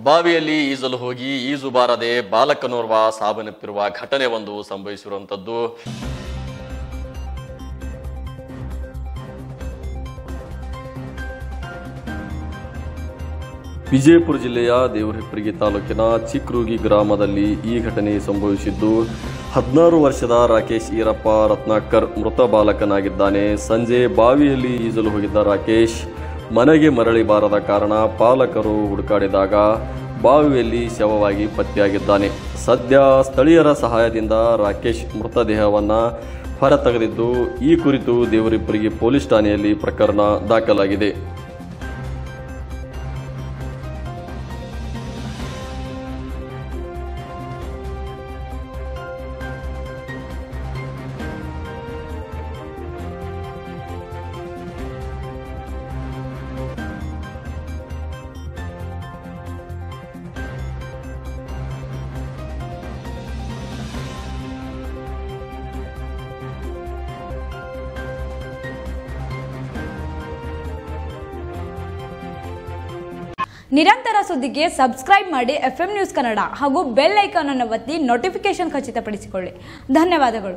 ಬಾವಿಯಲ್ಲಿ ಈಜಲು ಹೋಗಿ ಈಜು ಬಾರದೆ ಬಾಲಕನೋರ್ವ ಸಾವನ್ನಪ್ಪಿರುವ ಘಟನೆ ಒಂದು ಸಂಭವಿಸಿರುವಂತದ್ದು ವಿಜಯಪುರ ಜಿಲ್ಲೆಯ ದೇವರಹಿಪ್ಪರಿಗೆ ತಾಲೂಕಿನ ಚಿಕ್ರೂಗಿ ಗ್ರಾಮದಲ್ಲಿ ಈ ಘಟನೆ ಸಂಭವಿಸಿದ್ದು ಹದಿನಾರು ವರ್ಷದ ರಾಕೇಶ್ ಈರಪ್ಪ ರತ್ನಾಕರ್ ಮೃತ ಬಾಲಕನಾಗಿದ್ದಾನೆ ಸಂಜೆ ಬಾವಿಯಲ್ಲಿ ಈಜಲು ಹೋಗಿದ್ದ ರಾಕೇಶ್ ಮನೆಗೆ ಮರಳಿ ಬಾರದ ಕಾರಣ ಪಾಲಕರು ಹುಡುಕಾಡಿದಾಗ ಬಾವಿಯಲ್ಲಿ ಶವವಾಗಿ ಪತ್ತೆಯಾಗಿದ್ದಾನೆ ಸದ್ಯ ಸ್ಥಳೀಯರ ಸಹಾಯದಿಂದ ರಾಕೇಶ್ ಮೃತದೇಹವನ್ನು ಹೊರತೆಗೆದಿದ್ದು ಈ ಕುರಿತು ದೇವರಿಪ್ಪರಿಗೆ ಪೊಲೀಸ್ ಠಾಣೆಯಲ್ಲಿ ಪ್ರಕರಣ ದಾಖಲಾಗಿದೆ ನಿರಂತರ ಸುದ್ದಿಗೆ ಸಬ್ಸ್ಕ್ರೈಬ್ ಮಾಡಿ ಎಫ್ ನ್ಯೂಸ್ ಕನ್ನಡ ಹಾಗೂ ಬೆಲ್ ಐಕಾನ್ ಅನ್ನು ಒತ್ತಿ ನೋಟಿಫಿಕೇಶನ್ ಖಚಿತಪಡಿಸಿಕೊಳ್ಳಿ ಧನ್ಯವಾದಗಳು